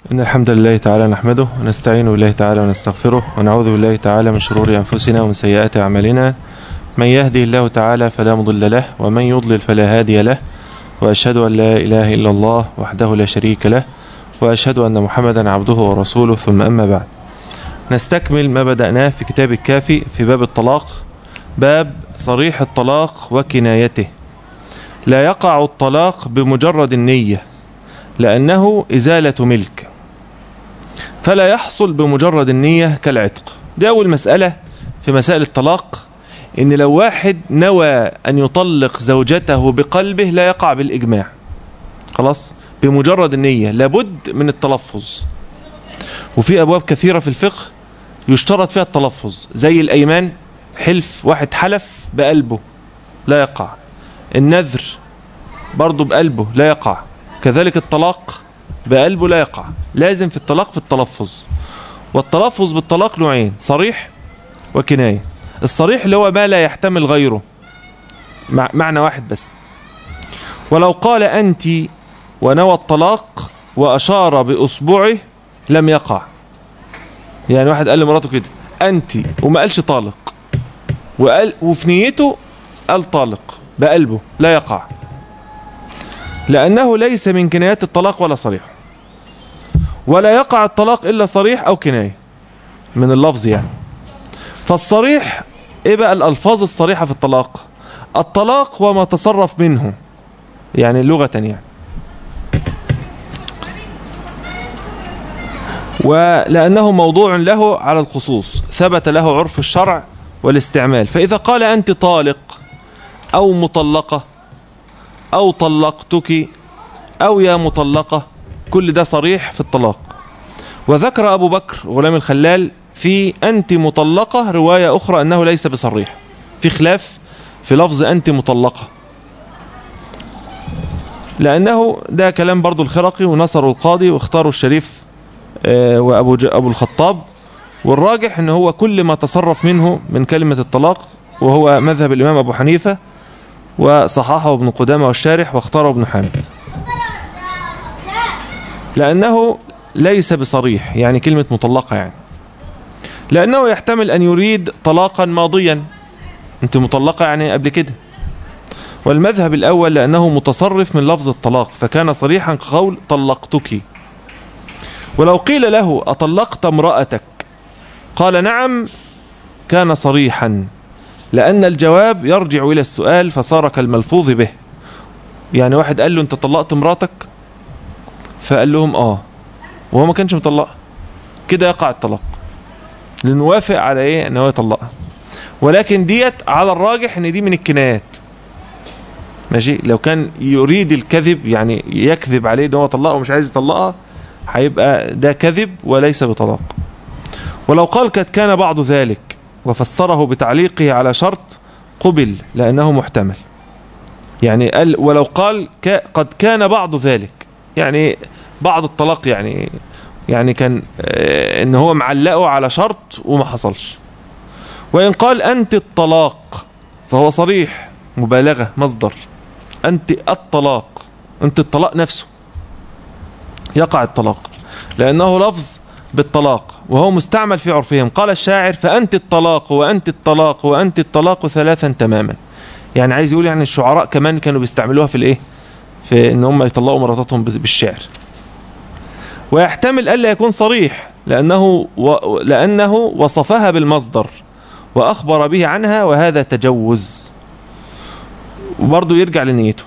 إن الحمد لله تعالى نحمده ونستعين بالله تعالى ونستغفره ونعوذ بالله تعالى من شرور أنفسنا ومن سيئات أعمالنا من يهدي الله تعالى فلا مضل له ومن يضلل فلا هادي له وأشهد أن لا إله إلا الله وحده لا شريك له وأشهد أن محمدا عبده ورسوله ثم أما بعد نستكمل ما بدأناه في كتاب الكافي في باب الطلاق باب صريح الطلاق وكنايته لا يقع الطلاق بمجرد النية لأنه إزالة ملك فلا يحصل بمجرد النية كالعتق دي أول مسألة في مسائل الطلاق إن لو واحد نوى أن يطلق زوجته بقلبه لا يقع بالإجماع خلاص بمجرد النية لابد من التلفظ وفي أبواب كثيرة في الفقه يشترط فيها التلفظ زي الأيمان حلف واحد حلف بقلبه لا يقع النذر برضه بقلبه لا يقع كذلك الطلاق بقلبه لا يقع لازم في الطلاق في التلفظ والتلفظ بالطلاق نوعين صريح وكناية الصريح اللي هو ما لا يحتمل غيره مع معنى واحد بس ولو قال أنت ونوى الطلاق وأشار بأصبعه لم يقع يعني واحد قال لمراته كده أنت وما قالش طالق وقال وفي نيته قال طالق بقلبه لا يقع لأنه ليس من كنايات الطلاق ولا صريح ولا يقع الطلاق إلا صريح أو كناية من اللفظ يعني فالصريح إيه بقى الألفاظ الصريحة في الطلاق الطلاق وما تصرف منه يعني لغة يعني ولأنه موضوع له على الخصوص ثبت له عرف الشرع والاستعمال فإذا قال أنت طالق أو مطلقة أو طلقتك أو يا مطلقة كل ده صريح في الطلاق وذكر أبو بكر غلام الخلال في أنت مطلقة رواية أخرى أنه ليس بصريح في خلاف في لفظ أنت مطلقة لأنه ده كلام برضو الخرقي ونصر القاضي واختاروا الشريف وأبو أبو الخطاب والراجح أنه هو كل ما تصرف منه من كلمة الطلاق وهو مذهب الإمام أبو حنيفة وصححه ابن قدامة والشارح واختاره ابن حامد لأنه ليس بصريح يعني كلمة مطلقة يعني لأنه يحتمل أن يريد طلاقا ماضيا أنت مطلقة يعني قبل كده والمذهب الأول لأنه متصرف من لفظ الطلاق فكان صريحا كقول طلقتك ولو قيل له أطلقت امرأتك قال نعم كان صريحا لأن الجواب يرجع إلى السؤال فصار كالملفوظ به يعني واحد قال له أنت طلقت مراتك فقال لهم آه وهو ما كانش مطلق كده يقع الطلاق لأنه وافق على إيه أنه يطلقها ولكن ديت على الراجح أن دي من الكنايات ماشي لو كان يريد الكذب يعني يكذب عليه أنه طلقها ومش عايز يطلقها هيبقى ده كذب وليس بطلاق ولو قال قد كان بعض ذلك وفسره بتعليقه على شرط قبل لأنه محتمل يعني قال ولو قال قد كان بعض ذلك يعني بعض الطلاق يعني يعني كان ان هو معلقه على شرط وما حصلش وإن قال أنت الطلاق فهو صريح مبالغة مصدر أنت الطلاق أنت الطلاق نفسه يقع الطلاق لأنه لفظ بالطلاق وهو مستعمل في عرفهم قال الشاعر فأنت الطلاق وأنت الطلاق وأنت الطلاق ثلاثا تماما يعني عايز يقول يعني الشعراء كمان كانوا بيستعملوها في الايه في ان هم يطلقوا مراتاتهم بالشعر ويحتمل ألا يكون صريح لأنه, و... لأنه وصفها بالمصدر وأخبر به عنها وهذا تجوز وبرضه يرجع لنيته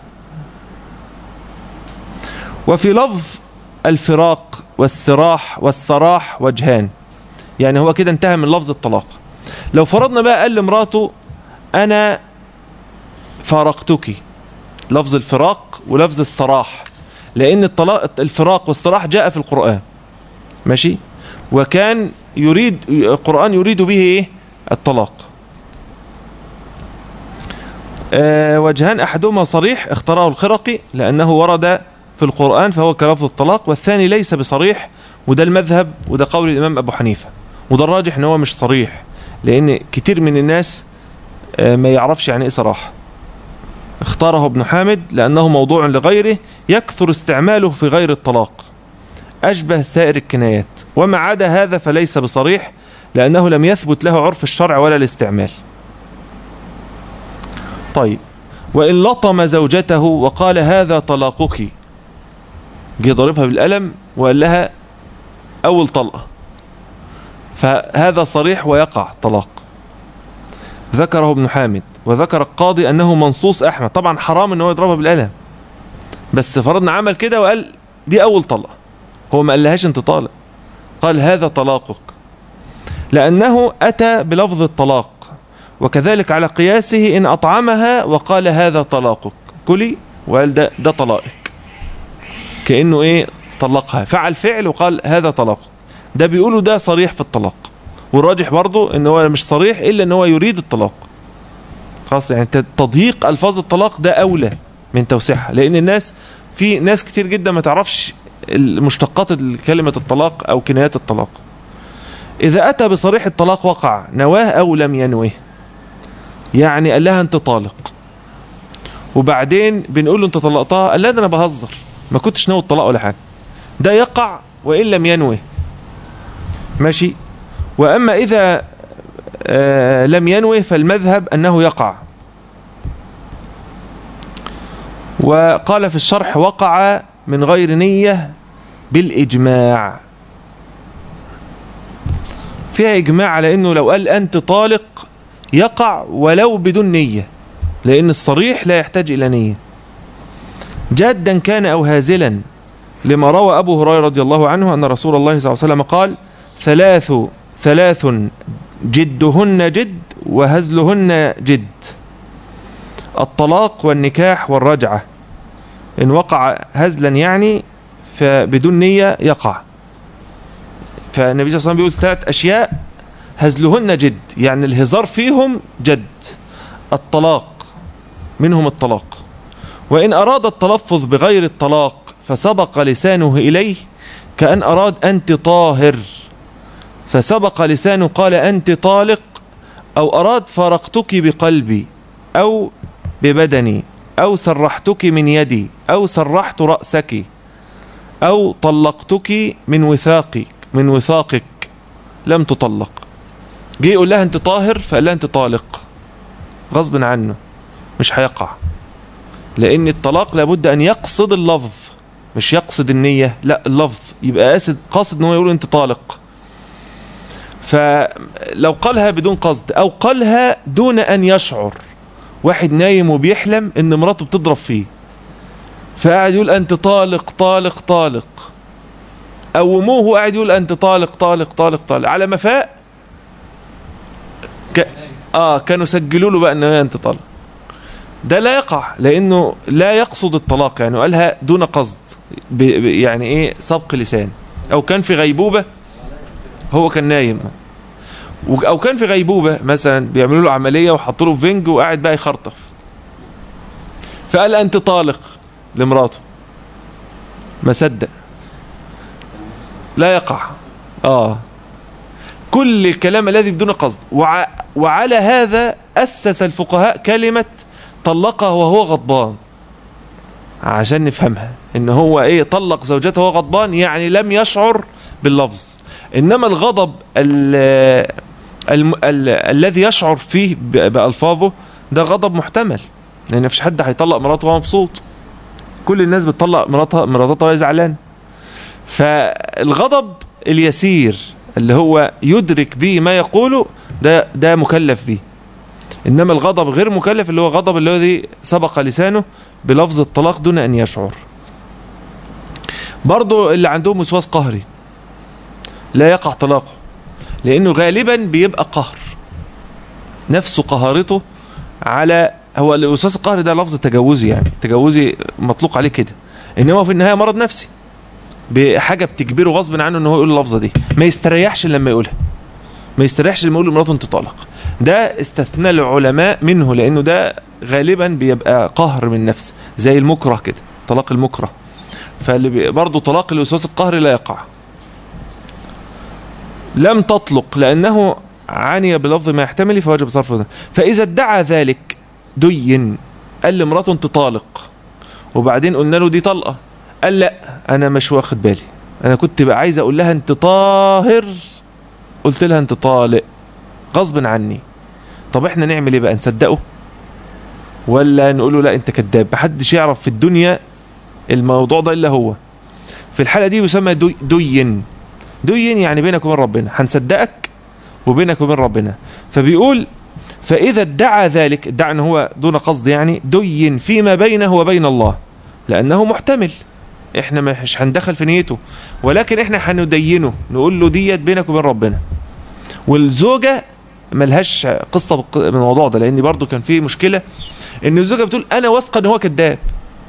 وفي لفظ الفراق والسراح والسراح وجهان يعني هو كده انتهى من لفظ الطلاق لو فرضنا بقى قال لمراته أنا فارقتك لفظ الفراق ولفظ السراح لأن الطلاق الفراق والسراح جاء في القرآن ماشي وكان يريد القرآن يريد به إيه الطلاق أه وجهان أحدهما صريح اختاره الخرقي لأنه ورد في القرآن فهو كلفظ الطلاق والثاني ليس بصريح وده المذهب وده قول الإمام أبو حنيفة وده الراجح ان هو مش صريح لأن كتير من الناس أه ما يعرفش يعني إيه صراحة اختاره ابن حامد لأنه موضوع لغيره يكثر استعماله في غير الطلاق أشبه سائر الكنايات وما عدا هذا فليس بصريح لأنه لم يثبت له عرف الشرع ولا الاستعمال طيب وإن لطم زوجته وقال هذا طلاقك جه ضربها بالقلم وقال لها أول طلقة فهذا صريح ويقع طلاق ذكره ابن حامد وذكر القاضي أنه منصوص أحمد طبعا حرام أنه يضربها بالقلم بس فرضنا عمل كده وقال دي أول طلقة هو ما قالهاش انت طالق قال هذا طلاقك لأنه أتى بلفظ الطلاق وكذلك على قياسه إن أطعمها وقال هذا طلاقك كلي وقال ده, ده طلاقك كأنه إيه طلقها فعل فعل وقال هذا طلاق ده بيقولوا ده صريح في الطلاق والراجح برضو ان هو مش صريح الا ان هو يريد الطلاق خلاص يعني تضييق الفاظ الطلاق ده اولى من توسيعها لان الناس في ناس كتير جدا ما تعرفش المشتقات كلمة الطلاق او كنايات الطلاق اذا اتى بصريح الطلاق وقع نواه او لم ينوه يعني قال لها انت طالق وبعدين بنقول له انت طلقتها قال لا ده انا بهزر ما كنتش ناوي الطلاق ولا حاجه ده يقع وان لم ينوه ماشي واما اذا آه لم ينوه فالمذهب انه يقع وقال في الشرح وقع من غير نية بالإجماع فيها إجماع على أنه لو قال أنت طالق يقع ولو بدون نية لأن الصريح لا يحتاج إلى نية جادا كان أو هازلا لما روى أبو هريرة رضي الله عنه أن رسول الله صلى الله عليه وسلم قال ثلاث ثلاث جدهن جد وهزلهن جد الطلاق والنكاح والرجعة إن وقع هزلا يعني فبدون نية يقع فالنبي صلى الله عليه وسلم بيقول ثلاث أشياء هزلهن جد يعني الهزار فيهم جد الطلاق منهم الطلاق وإن أراد التلفظ بغير الطلاق فسبق لسانه إليه كأن أراد أنت طاهر فسبق لسانه قال أنت طالق أو أراد فارقتك بقلبي أو ببدني أو سرحتك من يدي أو سرحت رأسك أو طلقتك من وثاقك من وثاقك لم تطلق جه يقول لها أنت طاهر فقال لها أنت طالق غصب عنه مش هيقع لأن الطلاق لابد أن يقصد اللفظ مش يقصد النية لا اللفظ يبقى قاصد قاصد أنه يقول أنت طالق فلو قالها بدون قصد أو قالها دون أن يشعر واحد نايم وبيحلم ان مراته بتضرب فيه فقاعد يقول انت طالق طالق طالق قوموه وقاعد يقول انت طالق طالق طالق طالق على ما فاق ك... اه كانوا سجلوا له بقى ان انت طالق ده لا يقع لانه لا يقصد الطلاق يعني قالها دون قصد ب... يعني ايه سبق لسان او كان في غيبوبة هو كان نايم او كان في غيبوبة مثلا بيعملوا له عملية وحطوا له فينج وقاعد بقى يخرطف فقال انت طالق لمراته ما صدق لا يقع اه كل الكلام الذي بدون قصد وع وعلى هذا أسس الفقهاء كلمة طلقه وهو غضبان عشان نفهمها ان هو ايه طلق زوجته وهو غضبان يعني لم يشعر باللفظ انما الغضب ال ال ال الذي يشعر فيه بألفاظه ده غضب محتمل لان مفيش حد هيطلق مراته وهو مبسوط كل الناس بتطلق مراتها مراتها وهي زعلانه فالغضب اليسير اللي هو يدرك به ما يقوله ده ده مكلف به انما الغضب غير مكلف اللي هو غضب الذي سبق لسانه بلفظ الطلاق دون ان يشعر برضو اللي عندهم وسواس قهري لا يقع طلاقه لانه غالبا بيبقى قهر نفسه قهرته على هو الوسواس القهري ده لفظ تجاوزي يعني تجاوزي مطلوق عليه كده انما في النهايه مرض نفسي بحاجه بتجبره غصب عنه ان هو يقول اللفظه دي ما يستريحش لما يقولها ما يستريحش لما يقول لمراته انت طالق ده استثنى العلماء منه لانه ده غالبا بيبقى قهر من نفس زي المكره كده طلاق المكره فاللي برضه طلاق الوسواس القهري لا يقع لم تطلق لأنه عني بلفظ ما يحتمل فوجب صرفه فإذا ادعى ذلك دين قال لمراته انت طالق وبعدين قلنا له دي طلقة قال لا أنا مش واخد بالي انا كنت بقى عايز اقول لها انت طاهر قلت لها انت طالق غصب عني طب احنا نعمل ايه بقى نصدقه ولا نقول له لا انت كذاب محدش يعرف في الدنيا الموضوع ده الا هو في الحالة دي يسمى دي دين دين يعني بينك وبين ربنا هنصدقك وبينك وبين ربنا فبيقول فإذا ادعى ذلك ادعى ان هو دون قصد يعني دين فيما بينه وبين الله لأنه محتمل احنا مش هندخل في نيته ولكن احنا هندينه نقول له ديت بينك وبين ربنا والزوجة ملهاش قصة بالموضوع ده لان برضو كان في مشكلة ان الزوجة بتقول انا واثقة ان هو كذاب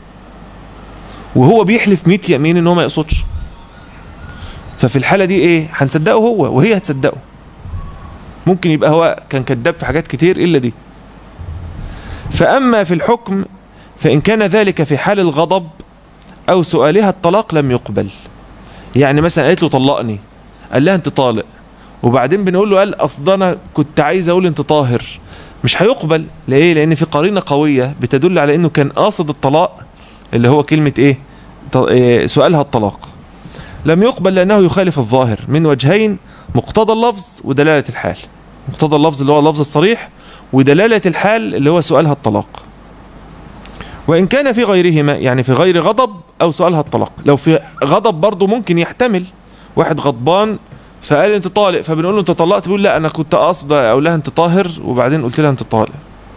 وهو بيحلف 100 يمين ان هو ما يقصدش ففي الحالة دي ايه هنصدقه هو وهي هتصدقه ممكن يبقى هو كان كذاب في حاجات كتير الا دي فاما في الحكم فان كان ذلك في حال الغضب او سؤالها الطلاق لم يقبل يعني مثلا قالت له طلقني قال لها انت طالق وبعدين بنقول له قال اصل انا كنت عايز اقول انت طاهر مش هيقبل ليه لان في قرينه قويه بتدل على انه كان قاصد الطلاق اللي هو كلمه ايه سؤالها الطلاق لم يقبل لانه يخالف الظاهر من وجهين مقتضى اللفظ ودلاله الحال مقتضى اللفظ اللي هو اللفظ الصريح ودلاله الحال اللي هو سؤالها الطلاق وإن كان في غيرهما يعني في غير غضب أو سؤالها الطلاق لو في غضب برضه ممكن يحتمل واحد غضبان فقال انت طالق فبنقول له انت طلقت بيقول لا انا كنت اقصد اقول لها انت طاهر وبعدين قلت لها انت طالق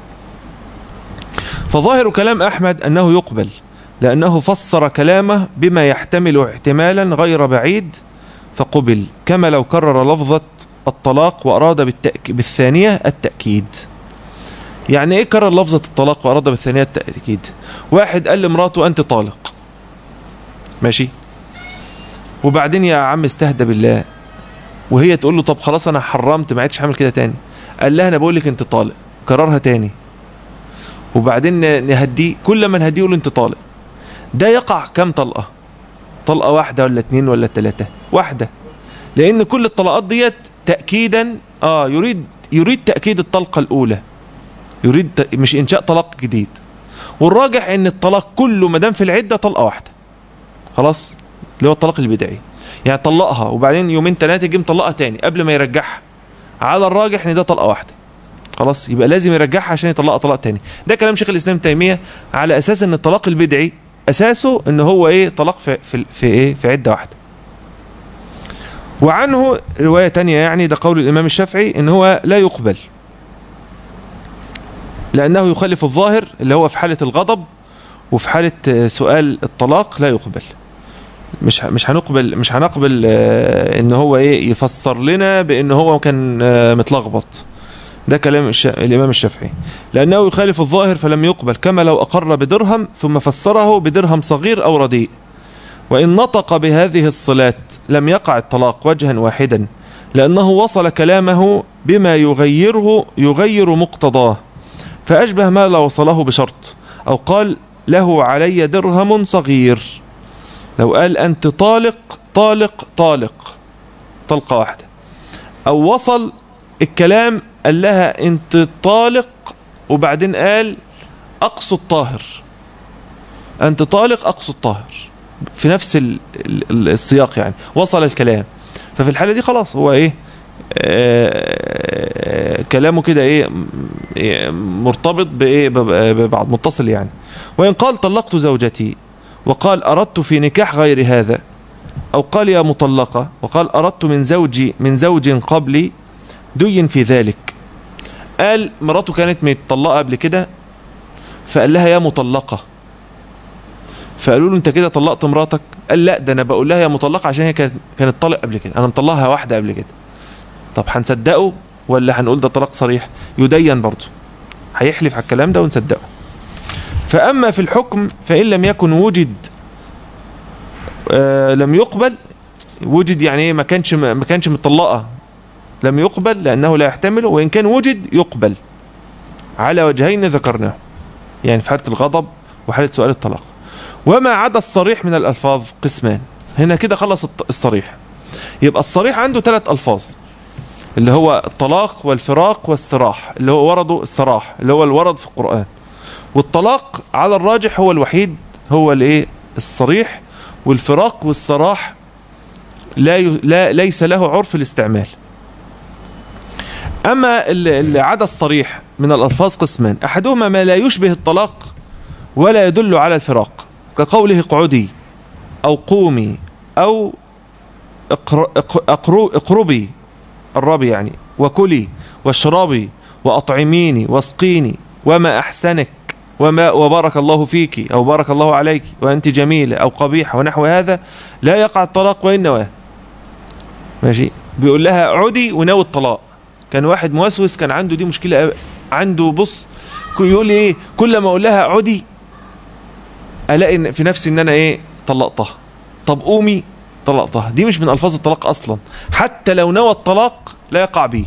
فظاهر كلام احمد انه يقبل لانه فسر كلامه بما يحتمل احتمالا غير بعيد فقبل كما لو كرر لفظة الطلاق واراد بالتأك... بالثانية التأكيد يعني ايه كرر لفظة الطلاق واراد بالثانية التأكيد واحد قال لمراته انت طالق ماشي وبعدين يا عم استهدى بالله وهي تقول له طب خلاص انا حرمت ما عدتش هعمل كده تاني قال لها انا بقول لك انت طالق كررها تاني وبعدين نهديه كل ما نهديه يقول انت طالق ده يقع كم طلقة طلقة واحدة ولا اتنين ولا تلاتة واحدة لان كل الطلقات ديت تأكيدا اه يريد يريد تأكيد الطلقة الاولى يريد مش انشاء طلاق جديد والراجح ان الطلاق كله ما دام في العده طلقه واحده خلاص اللي هو الطلاق البدعي يعني طلقها وبعدين يومين ثلاثه يجي مطلقها تاني قبل ما يرجعها على الراجح ان ده طلقه واحده خلاص يبقى لازم يرجعها عشان يطلقها طلاق تاني ده كلام شيخ الاسلام تيميه على اساس ان الطلاق البدعي اساسه ان هو ايه طلاق في في, في ايه في عده واحده وعنه روايه تانية يعني ده قول الامام الشافعي ان هو لا يقبل لأنه يخالف الظاهر اللي هو في حالة الغضب وفي حالة سؤال الطلاق لا يقبل مش مش هنقبل مش هنقبل ان هو ايه يفسر لنا بان هو كان متلخبط ده كلام الش... الامام الشافعي لانه يخالف الظاهر فلم يقبل كما لو اقر بدرهم ثم فسره بدرهم صغير او رديء وان نطق بهذه الصلات لم يقع الطلاق وجها واحدا لانه وصل كلامه بما يغيره يغير مقتضاه فأشبه ما لو وصله بشرط أو قال له علي درهم صغير لو قال أنت طالق طالق طالق طلقة واحدة أو وصل الكلام قال لها أنت طالق وبعدين قال أقصد طاهر أنت طالق أقصد طاهر في نفس السياق يعني وصل الكلام ففي الحالة دي خلاص هو إيه آه كلامه كده ايه مرتبط بايه ببعض متصل يعني وان قال طلقت زوجتي وقال اردت في نكاح غير هذا او قال يا مطلقة وقال اردت من زوجي من زوج قبلي دين في ذلك قال مراته كانت متطلقة قبل كده فقال لها يا مطلقة فقالوا له انت كده طلقت مراتك قال لا ده انا بقول لها يا مطلقة عشان هي كانت كانت طلق قبل كده انا مطلقها واحدة قبل كده طب هنصدقه ولا هنقول ده طلاق صريح يدين برضه هيحلف على الكلام ده ونصدقه فأما في الحكم فإن لم يكن وجد آه لم يقبل وجد يعني ايه ما كانش ما كانش مطلقه لم يقبل لأنه لا يحتمله وإن كان وجد يقبل على وجهين ذكرناه يعني في حالة الغضب وحالة سؤال الطلاق وما عدا الصريح من الألفاظ قسمان هنا كده خلص الصريح يبقى الصريح عنده ثلاث ألفاظ اللي هو الطلاق والفراق والسراح اللي هو ورده السراح اللي هو الورد في القرآن والطلاق على الراجح هو الوحيد هو الايه الصريح والفراق والسراح لا, ي... لا ليس له عرف الاستعمال أما العدد الصريح من الألفاظ قسمان أحدهما ما لا يشبه الطلاق ولا يدل على الفراق كقوله اقعدي أو قومي أو اقربي الربي يعني وكلي واشربي وأطعميني واسقيني وما أحسنك وما وبارك الله فيك أو بارك الله عليك وأنت جميلة أو قبيحة ونحو هذا لا يقع الطلاق وإن نواه ماشي بيقول لها عدي ونوي الطلاق كان واحد موسوس كان عنده دي مشكلة عنده بص يقول لي ايه كل ما اقول لها عدي الاقي في نفسي ان انا ايه طلقتها طب قومي طلقتها دي مش من الفاظ الطلاق اصلا حتى لو نوى الطلاق لا يقع به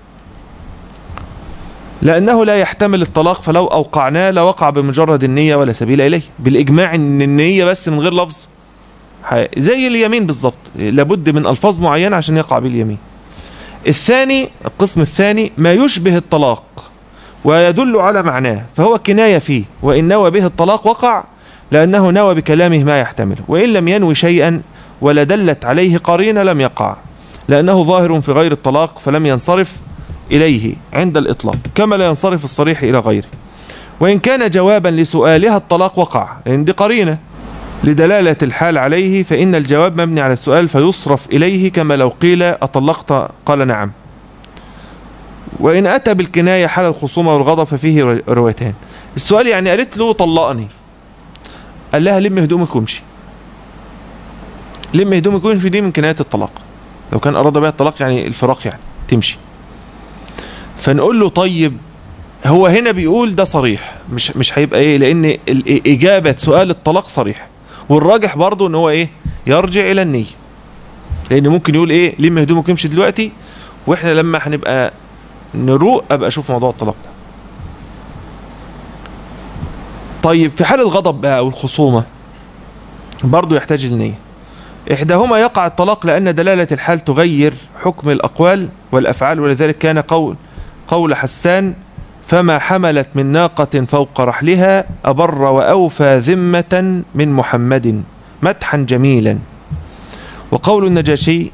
لأنه لا يحتمل الطلاق فلو أوقعناه لوقع بمجرد النية ولا سبيل إليه بالإجماع أن النية بس من غير لفظ زي اليمين بالظبط لابد من ألفاظ معينة عشان يقع به اليمين الثاني القسم الثاني ما يشبه الطلاق ويدل على معناه فهو كناية فيه وإن نوى به الطلاق وقع لأنه نوى بكلامه ما يحتمل وإن لم ينوي شيئا ولا دلت عليه قرينة لم يقع لأنه ظاهر في غير الطلاق فلم ينصرف إليه عند الإطلاق كما لا ينصرف الصريح إلى غيره وإن كان جوابا لسؤالها الطلاق وقع لأن دي قرينة لدلالة الحال عليه فإن الجواب مبني على السؤال فيصرف إليه كما لو قيل أطلقت قال نعم وإن أتى بالكناية حال الخصومة والغضب ففيه روايتان السؤال يعني قالت له طلقني قال لها لم هدومك وامشي لم هدومك وامشي دي من كناية الطلاق لو كان أراد بها الطلاق يعني الفراق يعني تمشي فنقول له طيب هو هنا بيقول ده صريح مش مش هيبقى ايه لان اجابه سؤال الطلاق صريح والراجح برضه ان هو ايه يرجع الى النيه لان ممكن يقول ايه لم هدومك يمشي دلوقتي واحنا لما هنبقى نروق ابقى اشوف موضوع الطلاق ده طيب في حال الغضب بقى او الخصومه برضه يحتاج النيه إحداهما يقع الطلاق لأن دلالة الحال تغير حكم الأقوال والأفعال ولذلك كان قول قول حسان فما حملت من ناقة فوق رحلها أبر وأوفى ذمة من محمد مدحا جميلا وقول النجاشي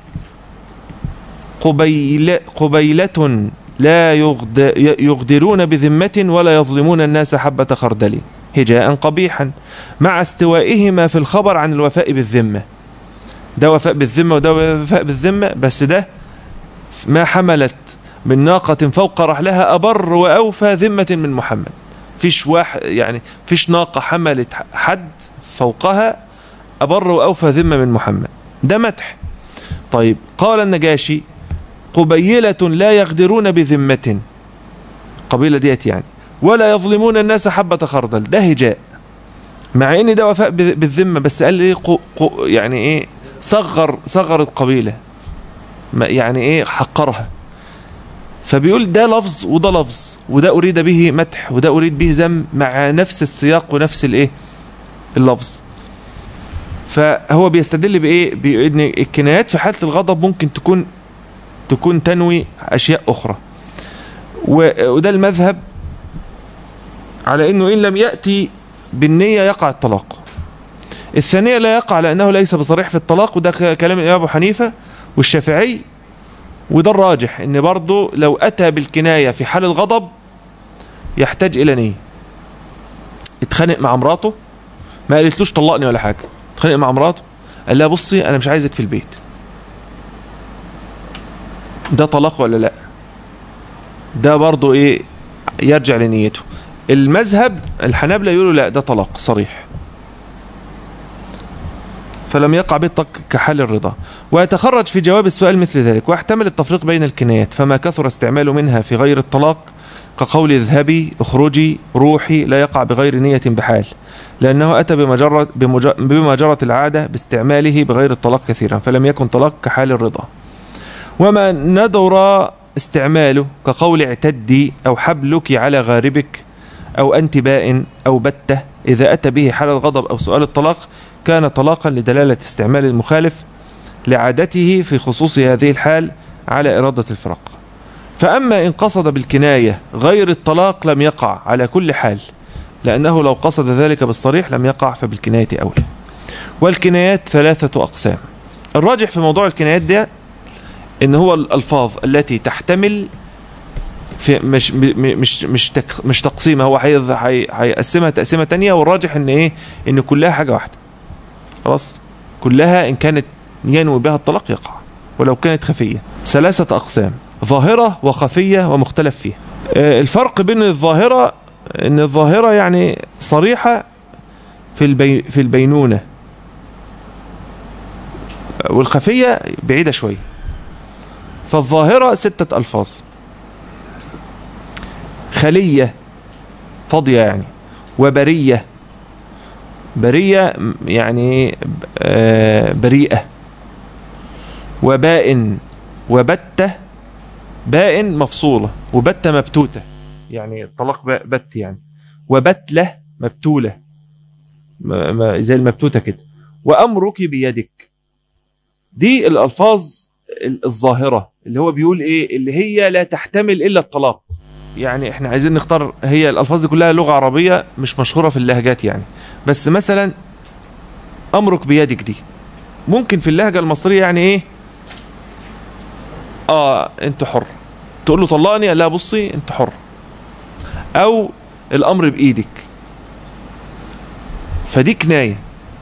قبيل قبيلة لا يغدرون بذمة ولا يظلمون الناس حبة خردل هجاء قبيحا مع استوائهما في الخبر عن الوفاء بالذمة ده وفاء بالذمة وده وفاء بالذمة بس ده ما حملت من ناقة فوق رحلها أبر وأوفى ذمة من محمد فيش واحد يعني فيش ناقة حملت حد فوقها أبر وأوفى ذمة من محمد ده مدح طيب قال النجاشي قبيلة لا يغدرون بذمة قبيلة ديت يعني ولا يظلمون الناس حبة خردل ده هجاء مع ان ده وفاء بالذمة بس قال ايه قو قو يعني ايه صغر صغر القبيلة يعني ايه حقرها فبيقول ده لفظ وده لفظ وده أريد به مدح وده أريد به ذم مع نفس السياق ونفس الايه اللفظ فهو بيستدل بايه بان الكنايات في حالة الغضب ممكن تكون تكون تنوي أشياء أخرى وده المذهب على أنه إن لم يأتي بالنية يقع الطلاق الثانية لا يقع لأنه ليس بصريح في الطلاق وده كلام الإمام أبو حنيفة والشافعي وده الراجح ان برضه لو اتى بالكناية في حال الغضب يحتاج الى نية اتخانق مع مراته ما قالتلوش طلقني ولا حاجة اتخانق مع مراته قال لها بصي انا مش عايزك في البيت ده طلاق ولا لا ده برضه ايه يرجع لنيته المذهب الحنابلة يقولوا لا ده طلاق صريح فلم يقع بالطق كحال الرضا ويتخرج في جواب السؤال مثل ذلك ويحتمل التفريق بين الكنايات فما كثر استعمال منها في غير الطلاق كقول اذهبي اخرجي روحي لا يقع بغير نية بحال لأنه أتى بمجرد بما جرت العادة باستعماله بغير الطلاق كثيرا فلم يكن طلاق كحال الرضا وما ندر استعماله كقول اعتدي أو حبلك على غاربك أو أنت بائن أو بتة إذا أتى به حال الغضب أو سؤال الطلاق كان طلاقا لدلالة استعمال المخالف لعادته في خصوص هذه الحال على إرادة الفراق فأما إن قصد بالكناية غير الطلاق لم يقع على كل حال لأنه لو قصد ذلك بالصريح لم يقع فبالكناية أولى والكنايات ثلاثة أقسام الراجح في موضوع الكنايات ده ان هو الالفاظ التي تحتمل في مش مش مش تك مش تقسيمه هو هيقسمها تقسيمه تانية والراجح ان ايه ان كلها حاجه واحده خلاص كلها ان كانت ينوي بها الطلاق يقع ولو كانت خفيه ثلاثه اقسام ظاهره وخفيه ومختلف فيها الفرق بين الظاهره ان الظاهره يعني صريحه في البي في البينونه والخفيه بعيده شويه فالظاهره سته الفاظ خلية فاضية يعني وبرية برية يعني بريئة وباء وبتة باء مفصولة وبتة مبتوتة يعني طلاق بت يعني وبتلة مبتولة زي المبتوتة كده وأمرك بيدك دي الألفاظ الظاهرة اللي هو بيقول إيه اللي هي لا تحتمل إلا الطلاق يعني احنا عايزين نختار هي الالفاظ دي كلها لغه عربيه مش مشهوره في اللهجات يعني بس مثلا امرك بيدك دي ممكن في اللهجه المصريه يعني ايه اه انت حر تقول له طلقني لا بصي انت حر او الامر بايدك فدي كنايه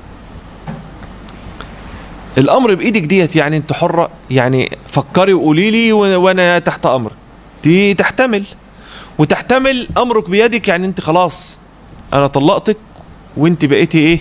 الامر بايدك ديت يعني انت حره يعني فكري وقولي لي وانا تحت امرك دي تحتمل وتحتمل امرك بيدك يعني انت خلاص انا طلقتك وانت بقيتي ايه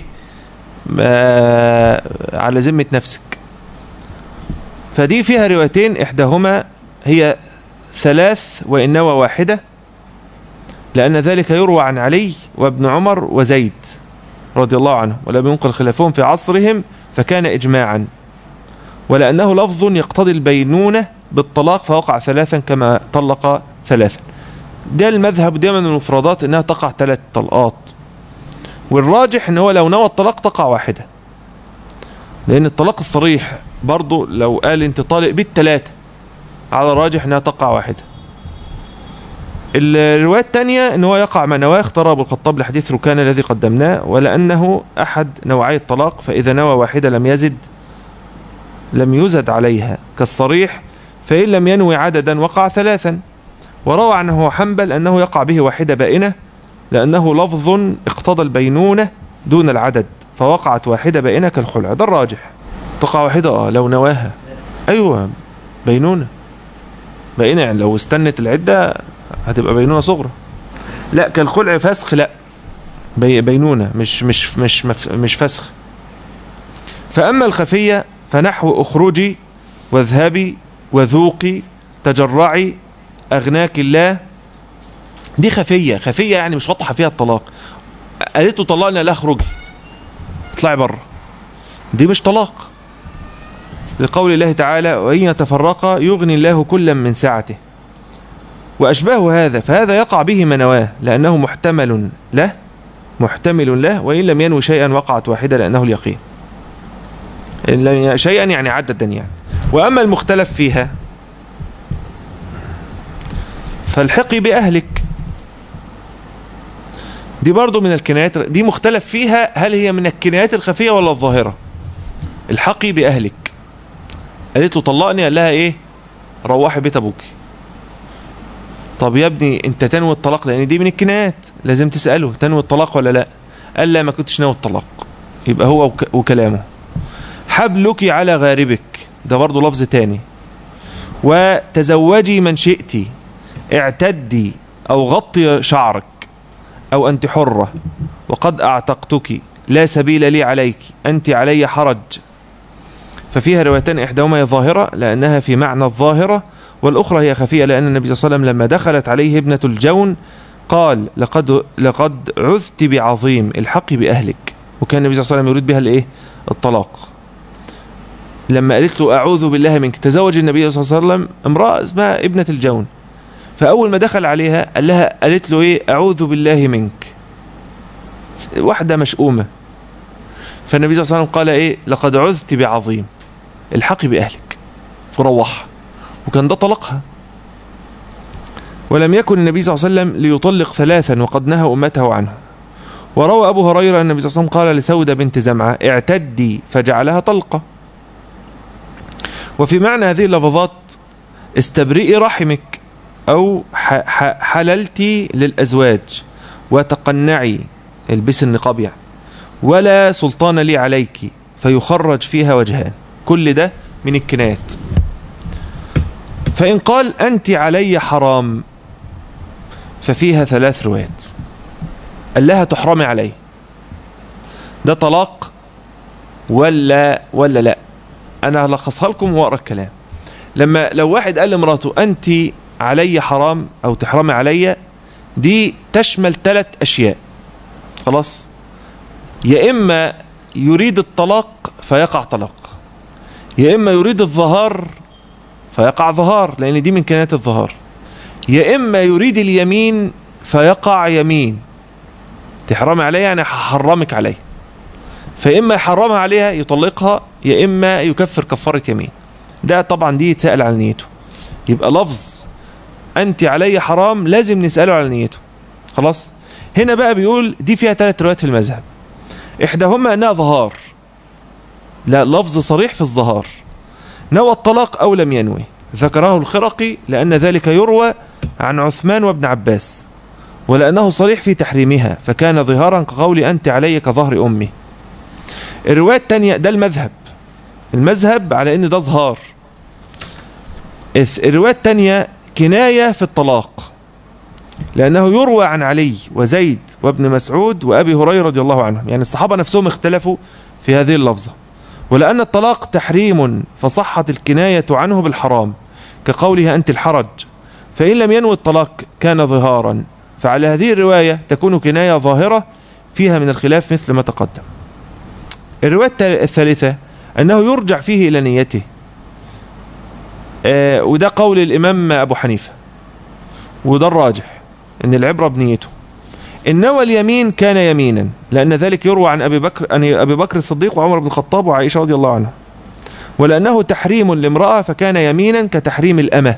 على ذمه نفسك فدي فيها روايتين احداهما هي ثلاث وان نوى واحده لان ذلك يروى عن علي وابن عمر وزيد رضي الله عنه ولم ينقل خلافهم في عصرهم فكان اجماعا ولانه لفظ يقتضي البينونه بالطلاق فوقع ثلاثا كما طلق ثلاثا ده المذهب ده من المفردات انها تقع ثلاث طلقات والراجح ان هو لو نوى الطلاق تقع واحدة لان الطلاق الصريح برضو لو قال انت طالق بالثلاثة على الراجح انها تقع واحدة الرواية الثانية ان هو يقع ما نواه اختار ابو الخطاب لحديث ركان الذي قدمناه ولانه احد نوعي الطلاق فاذا نوى واحدة لم يزد لم يزد عليها كالصريح فإن لم ينوي عددا وقع ثلاثا وروى عنه حنبل أنه يقع به واحدة بائنة لأنه لفظ اقتضى البينونة دون العدد فوقعت واحدة بائنة كالخلع ده الراجح تقع واحدة اه لو نواها أيوة بينونة بائنة يعني لو استنت العدة هتبقى بينونة صغرى لا كالخلع فسخ لا بينونة مش مش مش مش فسخ فأما الخفية فنحو اخرجي واذهبي وذوقي تجرعي أغناك الله دي خفية خفية يعني مش واضحة فيها الطلاق قالت له طلقني لا اخرجي اطلعي بره دي مش طلاق لقول الله تعالى وإن يتفرقا يغني الله كلا من سعته وأشباه هذا فهذا يقع به منواه لأنه محتمل له محتمل له وإن لم ينوي شيئا وقعت واحدة لأنه اليقين إن لم شيئا يعني عددا يعني وأما المختلف فيها فالحقي بأهلك دي برضو من الكنايات دي مختلف فيها هل هي من الكنايات الخفية ولا الظاهرة الحقي بأهلك قالت له طلقني قال لها ايه روحي بيت ابوك طب يا ابني انت تنوي الطلاق لان دي من الكنايات لازم تسأله تنوي الطلاق ولا لا قال لا ما كنتش ناوي الطلاق يبقى هو وكلامه حبلك على غاربك ده برضو لفظ تاني وتزوجي من شئتي اعتدي أو غطي شعرك أو أنت حرة وقد أعتقتك لا سبيل لي عليك أنت علي حرج ففيها روايتان إحداهما هي ظاهرة لأنها في معنى الظاهرة والأخرى هي خفية لأن النبي صلى الله عليه وسلم لما دخلت عليه ابنة الجون قال لقد لقد عذت بعظيم الحق بأهلك وكان النبي صلى الله عليه وسلم يريد بها الايه الطلاق لما قالت له أعوذ بالله منك تزوج النبي صلى الله عليه وسلم امرأة اسمها ابنة الجون فأول ما دخل عليها قال لها قالت له إيه أعوذ بالله منك واحدة مشؤومة فالنبي صلى الله عليه وسلم قال إيه لقد عذت بعظيم الحقي بأهلك فروحها وكان ده طلقها ولم يكن النبي صلى الله عليه وسلم ليطلق ثلاثا وقد نهى أمته عنه وروى أبو هريرة أن النبي صلى الله عليه وسلم قال لسودة بنت زمعة اعتدي فجعلها طلقة وفي معنى هذه اللفظات استبرئي رحمك أو حللتي للأزواج وتقنعي البس النقاب يعني ولا سلطان لي عليك فيخرج فيها وجهان كل ده من الكنايات فإن قال أنت علي حرام ففيها ثلاث روايات قال لها تحرمي علي ده طلاق ولا ولا لا انا هلخصها لكم واقرا الكلام لما لو واحد قال لمراته انت علي حرام او تحرمي علي دي تشمل ثلاث اشياء خلاص يا اما يريد الطلاق فيقع طلاق يا اما يريد الظهار فيقع ظهار لان دي من كنايات الظهار يا اما يريد اليمين فيقع يمين تحرمي عليها يعني هحرمك عليه فإما يحرمها عليها يطلقها يا إما يكفر كفارة يمين ده طبعا دي يتسأل على نيته يبقى لفظ أنت علي حرام لازم نسأله على نيته خلاص هنا بقى بيقول دي فيها ثلاث روايات في المذهب إحداهما أنها ظهار لا لفظ صريح في الظهار نوى الطلاق أو لم ينوي ذكره الخرقي لأن ذلك يروى عن عثمان وابن عباس ولأنه صريح في تحريمها فكان ظهارا كقول أنت علي كظهر أمي الرواية الثانية ده المذهب المذهب على ان ده ظهار الرواية الثانية كناية في الطلاق لأنه يروى عن علي وزيد وابن مسعود وأبي هريرة رضي الله عنهم يعني الصحابة نفسهم اختلفوا في هذه اللفظة ولأن الطلاق تحريم فصحت الكناية عنه بالحرام كقولها أنت الحرج فإن لم ينوي الطلاق كان ظهارا فعلى هذه الرواية تكون كناية ظاهرة فيها من الخلاف مثل ما تقدم الرواية الثالثة أنه يرجع فيه إلى نيته آه وده قول الإمام أبو حنيفة وده الراجح أن العبرة بنيته إن نوى اليمين كان يمينا لأن ذلك يروى عن أبي بكر, أن أبي بكر الصديق وعمر بن الخطاب وعائشة رضي الله عنها ولأنه تحريم لامرأة فكان يمينا كتحريم الأمة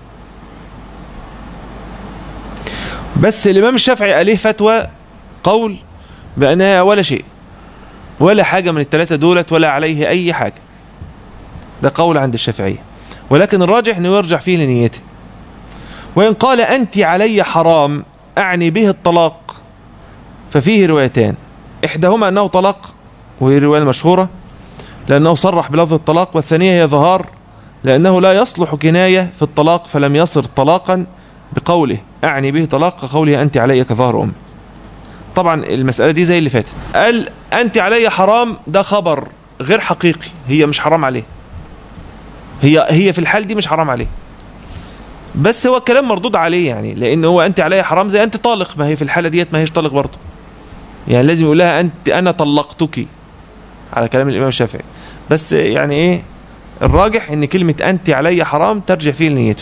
بس الإمام الشافعي عليه فتوى قول بأنها ولا شيء ولا حاجة من الثلاثة دولت ولا عليه أي حاجة ده قول عند الشافعية ولكن الراجح أنه يرجع فيه لنيته وإن قال أنت علي حرام أعني به الطلاق ففيه روايتان إحداهما أنه طلاق وهي الرواية المشهورة لأنه صرح بلفظ الطلاق والثانية هي ظهار لأنه لا يصلح كناية في الطلاق فلم يصر طلاقا بقوله أعني به طلاق قوله أنت علي كظهر أم طبعا المسألة دي زي اللي فاتت قال أنت علي حرام ده خبر غير حقيقي هي مش حرام عليه هي هي في الحال دي مش حرام عليه بس هو الكلام مردود عليه يعني لأن هو أنت علي حرام زي أنت طالق ما هي في الحالة ديت ما هيش طالق برضه يعني لازم يقول لها أنت أنا طلقتك على كلام الإمام الشافعي بس يعني إيه الراجح ان كلمة أنت علي حرام ترجع فيه لنيته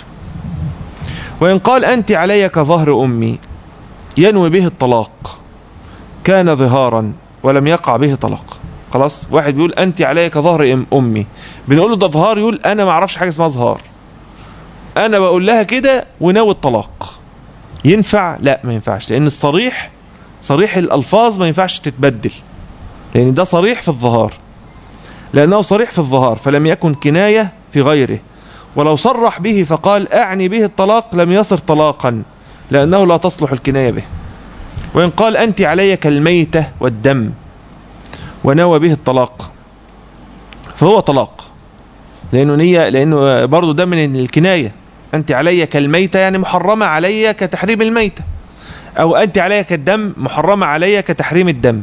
وإن قال أنت علي كظهر أمي ينوي به الطلاق كان ظهارا ولم يقع به طلاق خلاص واحد بيقول أنت علي كظهر أمي بنقول له ده ظهار يقول أنا ما اعرفش حاجة اسمها ظهار أنا بقول لها كده وناوي الطلاق ينفع لا ما ينفعش لأن الصريح صريح الألفاظ ما ينفعش تتبدل لأن ده صريح في الظهار لأنه صريح في الظهار فلم يكن كناية في غيره ولو صرح به فقال أعني به الطلاق لم يصر طلاقا لأنه لا تصلح الكناية به وإن قال أنت علي كالميتة والدم ونوى به الطلاق فهو طلاق لأنه نية لأنه برضه ده من الكناية أنت علي كالميتة يعني محرمة علي كتحريم الميتة أو أنت علي كالدم محرمة علي كتحريم الدم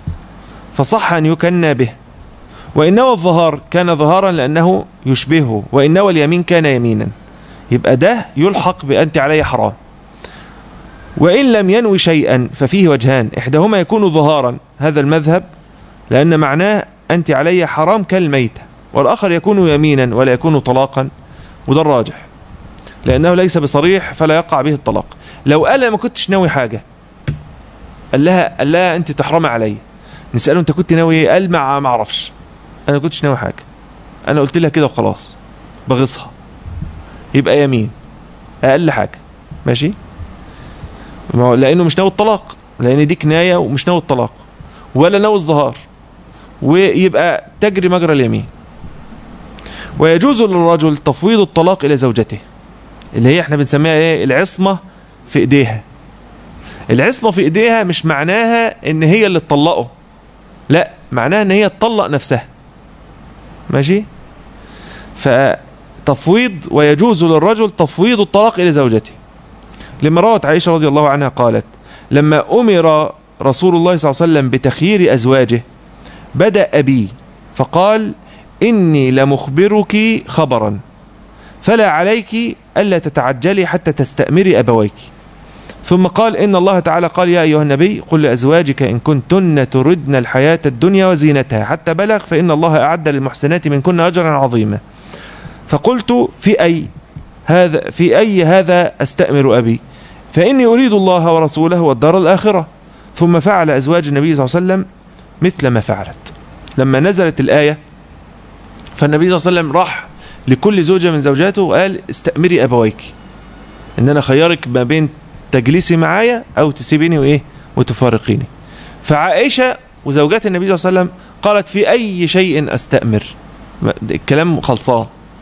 فصح أن يكنى به وإن نوى الظهار كان ظهارا لأنه يشبهه وإن نوى اليمين كان يمينا يبقى ده يلحق بأنت علي حرام وإن لم ينوي شيئا ففيه وجهان إحداهما يكون ظهارا هذا المذهب لأن معناه أنت علي حرام كالميتة والآخر يكون يمينا ولا يكون طلاقا وده الراجح لأنه ليس بصريح فلا يقع به الطلاق لو قال ما كنتش ناوي حاجة قال لها, قال لها أنت تحرمي علي نسأله أنت كنت ناوي ايه قال ما اعرفش أنا ما كنتش ناوي حاجة أنا قلت لها كده وخلاص بغصها يبقى يمين أقل حاجة ماشي لانه مش ناوي الطلاق لان دي كنايه ومش ناوي الطلاق ولا ناوي الظهار ويبقى تجري مجرى اليمين ويجوز للرجل تفويض الطلاق إلى زوجته اللي هي احنا بنسميها ايه العصمة في ايديها العصمة في ايديها مش معناها ان هي اللي تطلقه لا معناها ان هي تطلق نفسها ماشي فتفويض ويجوز للرجل تفويض الطلاق إلى زوجته لما روت عائشة رضي الله عنها قالت لما أمر رسول الله صلى الله عليه وسلم بتخيير أزواجه بدأ أبي فقال إني لمخبرك خبرا فلا عليك ألا تتعجلي حتى تستأمري أبويك ثم قال إن الله تعالى قال يا أيها النبي قل لأزواجك إن كنتن تردن الحياة الدنيا وزينتها حتى بلغ فإن الله أعد للمحسنات منكن أجرا عظيما فقلت في أي هذا في أي هذا أستأمر أبي فإني أريد الله ورسوله والدار الآخرة ثم فعل أزواج النبي صلى الله عليه وسلم مثل ما فعلت لما نزلت الآية فالنبي صلى الله عليه وسلم راح لكل زوجة من زوجاته وقال استأمري أبويك إن أنا خيرك ما بين تجلسي معايا أو تسيبيني وإيه وتفارقيني فعائشة وزوجات النبي صلى الله عليه وسلم قالت في أي شيء أستأمر الكلام خلصان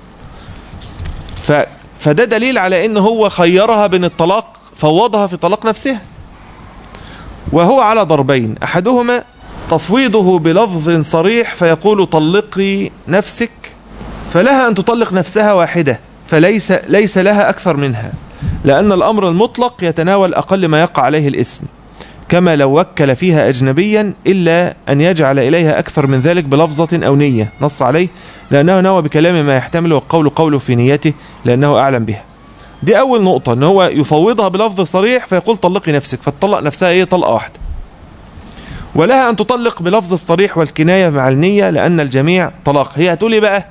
ف فده دليل على ان هو خيرها بين الطلاق فوضها في طلاق نفسها وهو على ضربين احدهما تفويضه بلفظ صريح فيقول طلقي نفسك فلها ان تطلق نفسها واحده فليس ليس لها اكثر منها لان الامر المطلق يتناول اقل ما يقع عليه الاسم كما لو وكل فيها أجنبيا إلا أن يجعل إليها أكثر من ذلك بلفظة أو نية نص عليه لأنه نوى بكلام ما يحتمل والقول قوله في نيته لأنه أعلم بها دي أول نقطة أن هو يفوضها بلفظ صريح فيقول طلقي نفسك فتطلق نفسها إيه طلقة واحدة ولها أن تطلق بلفظ الصريح والكناية مع النية لأن الجميع طلاق هي هتقول إيه بقى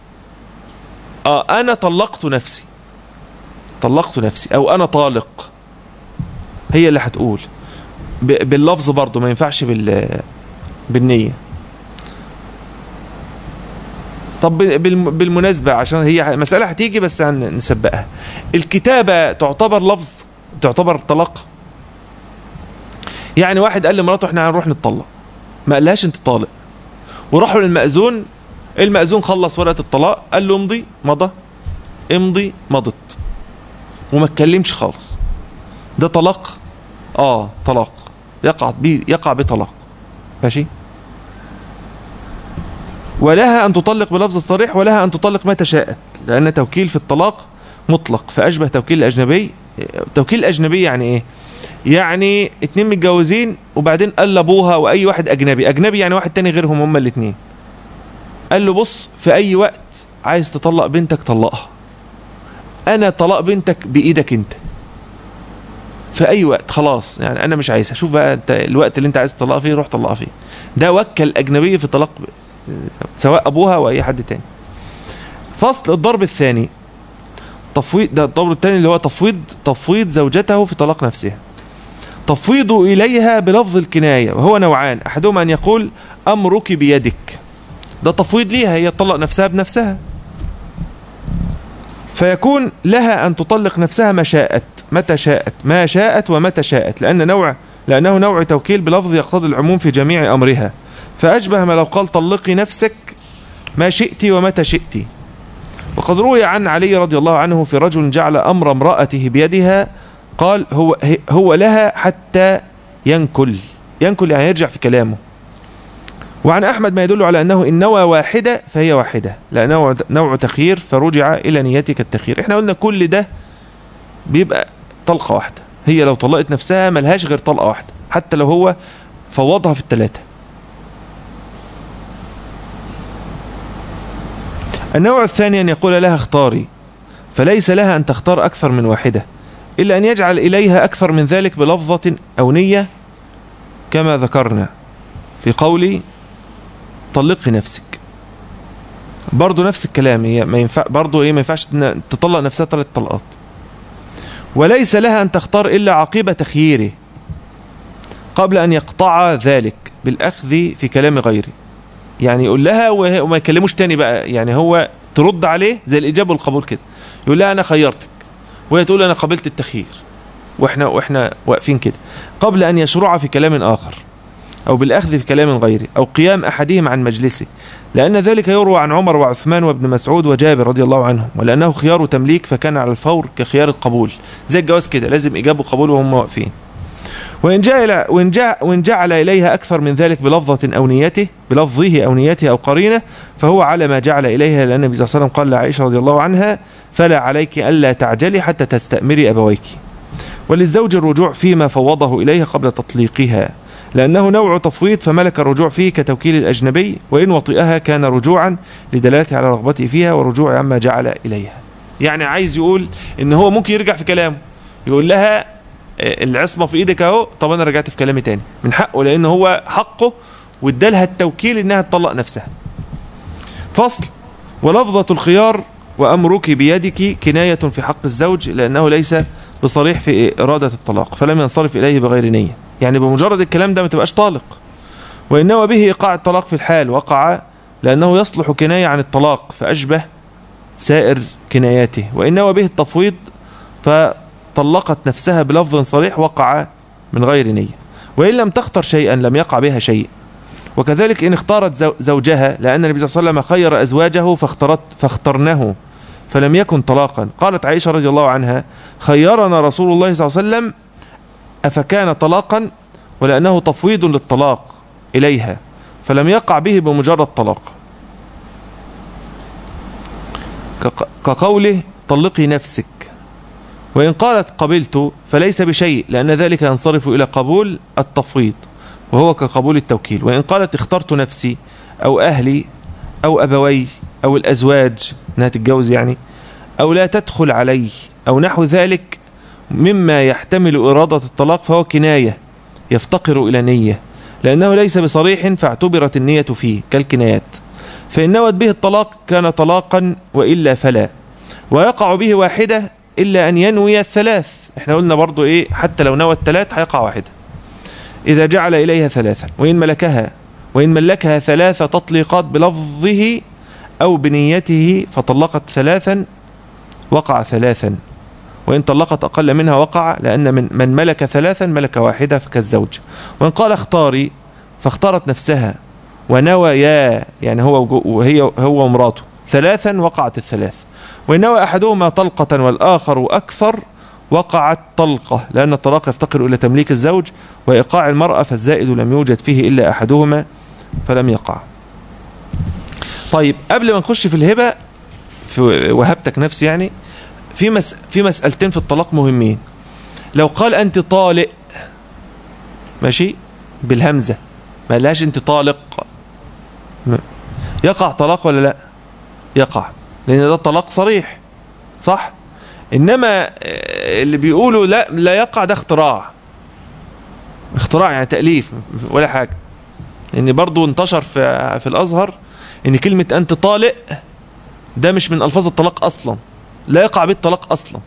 آه أنا طلقت نفسي طلقت نفسي أو أنا طالق هي اللي هتقول باللفظ برضه ما ينفعش بال بالنية طب بالمناسبة عشان هي مسألة هتيجي بس نسبقها الكتابة تعتبر لفظ تعتبر طلاق يعني واحد قال لمراته احنا هنروح نتطلق ما قالهاش انت طالق وراحوا للمأذون المأذون خلص ورقة الطلاق قال له امضي مضى امضي مضت وما اتكلمش خالص ده طلاق اه طلاق يقع يقع بطلاق ماشي ولها أن تطلق بلفظ الصريح ولها أن تطلق متى شاءت لأن توكيل في الطلاق مطلق فأشبه توكيل الأجنبي توكيل الأجنبي يعني إيه يعني اتنين متجوزين وبعدين قال لابوها وأي واحد أجنبي أجنبي يعني واحد تاني غيرهم هما الاتنين قال له بص في أي وقت عايز تطلق بنتك طلقها أنا طلاق بنتك بإيدك أنت في اي وقت خلاص يعني انا مش عايزها شوف بقى انت الوقت اللي انت عايز تطلقها فيه روح طلقها فيه ده وكل اجنبيه في الطلاق سواء ابوها او اي حد تاني فصل الضرب الثاني تفويض ده الضرب الثاني اللي هو تفويض تفويض زوجته في طلاق نفسها تفويض اليها بلفظ الكنايه وهو نوعان احدهما ان يقول امرك بيدك ده تفويض ليها هي تطلق نفسها بنفسها فيكون لها أن تطلق نفسها ما شاءت متى شاءت ما شاءت ومتى شاءت لأن نوع لأنه نوع توكيل بلفظ يقتضي العموم في جميع أمرها فأشبه ما لو قال طلقي نفسك ما شئت ومتى شئت وقد روي عن علي رضي الله عنه في رجل جعل أمر امرأته بيدها قال هو, هو لها حتى ينكل ينكل يعني يرجع في كلامه وعن أحمد ما يدل على أنه إن نوى واحدة فهي واحدة لأنه نوع تخيير فرجع إلى نيتك التخيير إحنا قلنا كل ده بيبقى طلقة واحدة هي لو طلقت نفسها ملهاش غير طلقة واحدة حتى لو هو فوضها في الثلاثة النوع الثاني أن يقول لها اختاري فليس لها أن تختار أكثر من واحدة إلا أن يجعل إليها أكثر من ذلك بلفظة أو نية كما ذكرنا في قولي طلقي نفسك برضه نفس الكلام هي ما ينفع برضه ايه ما ينفعش تطلق نفسها ثلاث طلقات وليس لها ان تختار الا عقيبه تخييره قبل ان يقطع ذلك بالاخذ في كلام غيره يعني يقول لها وما يكلموش تاني بقى يعني هو ترد عليه زي الاجابه والقبول كده يقول لها انا خيرتك وهي تقول انا قبلت التخيير واحنا واحنا واقفين كده قبل ان يشرع في كلام اخر أو بالأخذ في كلام غيره أو قيام أحدهم عن مجلسه لأن ذلك يروى عن عمر وعثمان وابن مسعود وجابر رضي الله عنهم ولأنه خيار تمليك فكان على الفور كخيار القبول زي الجواز كده لازم إجابة وقبول وهم واقفين وإن جعل, وإن جعل, وإن جعل إليها أكثر من ذلك بلفظة أو نيته بلفظه أو نيته أو قرينة فهو على ما جعل إليها لأن النبي صلى الله عليه وسلم قال لعائشة رضي الله عنها فلا عليك ألا تعجلي حتى تستأمري أبويك وللزوج الرجوع فيما فوضه إليها قبل تطليقها لأنه نوع تفويض فملك الرجوع فيه كتوكيل الأجنبي وإن وطئها كان رجوعا لدلالته على رغبته فيها ورجوع عما جعل إليها يعني عايز يقول إن هو ممكن يرجع في كلامه يقول لها العصمة في إيدك أهو طب أنا رجعت في كلامي تاني من حقه لأن هو حقه وادالها التوكيل إنها تطلق نفسها فصل ولفظة الخيار وأمرك بيدك كناية في حق الزوج لأنه ليس بصريح في إرادة الطلاق فلم ينصرف إليه بغير نية يعني بمجرد الكلام ده ما تبقاش طالق وإنما به إيقاع الطلاق في الحال وقع لأنه يصلح كناية عن الطلاق فأشبه سائر كناياته وإنما به التفويض فطلقت نفسها بلفظ صريح وقع من غير نية وإن لم تختر شيئا لم يقع بها شيء وكذلك إن اختارت زوجها لأن النبي صلى الله عليه وسلم خير أزواجه فاخترت فاخترناه فلم يكن طلاقا قالت عائشة رضي الله عنها خيرنا رسول الله صلى الله عليه وسلم أفكان طلاقا ولأنه تفويض للطلاق إليها فلم يقع به بمجرد طلاق كقوله طلقي نفسك وإن قالت قبلت فليس بشيء لأن ذلك ينصرف إلى قبول التفويض وهو كقبول التوكيل وإن قالت اخترت نفسي أو أهلي أو أبوي أو الأزواج أنها تتجوز يعني أو لا تدخل عليه أو نحو ذلك مما يحتمل إرادة الطلاق فهو كناية يفتقر إلى نية لأنه ليس بصريح فاعتبرت النية فيه كالكنايات فإن نوت به الطلاق كان طلاقا وإلا فلا ويقع به واحدة إلا أن ينوي الثلاث احنا قلنا برضو إيه حتى لو نوى الثلاث هيقع واحدة إذا جعل إليها ثلاثا وإن ملكها وإن ملكها ثلاث تطليقات بلفظه أو بنيته فطلقت ثلاثا وقع ثلاثا وإن طلقت أقل منها وقع لأن من, من ملك ثلاثا ملك واحدة كالزوج وإن قال اختاري فاختارت نفسها ونوى يا يعني هو وهي هو ومراته ثلاثا وقعت الثلاث وإن نوى أحدهما طلقة والآخر أكثر وقعت طلقة لأن الطلاق يفتقر إلى تمليك الزوج وإيقاع المرأة فالزائد لم يوجد فيه إلا أحدهما فلم يقع طيب قبل ما نخش في الهبة في وهبتك نفسي يعني في مس في مسألتين في الطلاق مهمين لو قال أنت طالق ماشي بالهمزة ما لهاش أنت طالق يقع طلاق ولا لا يقع لأن ده طلاق صريح صح إنما اللي بيقولوا لا لا يقع ده اختراع اختراع يعني تأليف ولا حاجة ان برضو انتشر في في الازهر ان كلمة انت طالق ده مش من الفاظ الطلاق اصلا لا يقع به الطلاق اصلا